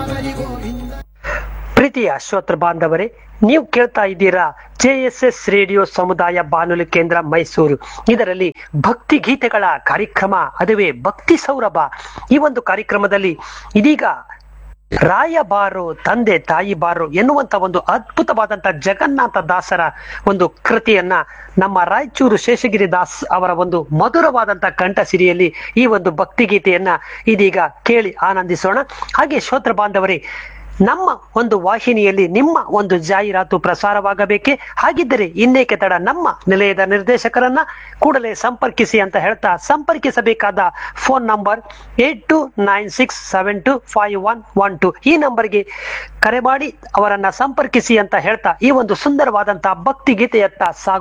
ಪ್ರೀತಿಯ ಶ್ರೋತೃ ಬಾಂಧವರೇ ನೀವು ಕೇಳ್ತಾ ಇದ್ದೀರಾ ಜೆ ಎಸ್ ಎಸ್ ರೇಡಿಯೋ ಸಮುದಾಯ ಬಾನುಲಿ ಕೇಂದ್ರ ಮೈಸೂರು ಇದರಲ್ಲಿ ಭಕ್ತಿ ಗೀತೆಗಳ ಕಾರ್ಯಕ್ರಮ ಅದುವೇ ಭಕ್ತಿ ಸೌರಭ ಈ ಒಂದು ಕಾರ್ಯಕ್ರಮದಲ್ಲಿ ಇದೀಗ ರಾಯ ಬಾರು ತಂದೆ ತಾಯಿ ಬಾರು ಎನ್ನುವಂತ ಒಂದು ಅದ್ಭುತವಾದಂತ ಜಗನ್ನಾಥ ದಾಸರ ಒಂದು ಕೃತಿಯನ್ನ ನಮ್ಮ ರಾಯಚೂರು ಶೇಷಗಿರಿ ದಾಸ್ ಅವರ ಒಂದು ಮಧುರವಾದಂತ ಕಂಠಸಿರಿಯಲ್ಲಿ ಈ ಒಂದು ಭಕ್ತಿ ಗೀತೆಯನ್ನ ಇದೀಗ ಕೇಳಿ ಆನಂದಿಸೋಣ ಹಾಗೆ ಶ್ರೋತ್ರ ಬಾಂಧವರೇ ನಮ್ಮ ಒಂದು ವಾಹಿನಿಯಲ್ಲಿ ನಿಮ್ಮ ಒಂದು ಜಾಹೀರಾತು ಪ್ರಸಾರವಾಗಬೇಕೆ ಹಾಗಿದ್ದರೆ ಇನ್ನೇಕೆ ತಡ ನಮ್ಮ ನಿಲಯದ ನಿರ್ದೇಶಕರನ್ನ ಕೂಡಲೇ ಸಂಪರ್ಕಿಸಿ ಅಂತ ಹೇಳ್ತಾ ಸಂಪರ್ಕಿಸಬೇಕಾದ phone number eight two nine six seven two five one one two ಈ ನಂಬರ್ಗೆ ಕರೆ ಮಾಡಿ ಅವರನ್ನ ಸಂಪರ್ಕಿಸಿ ಅಂತ ಹೇಳ್ತಾ ಈ ಒಂದು ಸುಂದರವಾದಂತಹ ಭಕ್ತಿ ಗೀತೆಯತ್ತ ಸಾಗು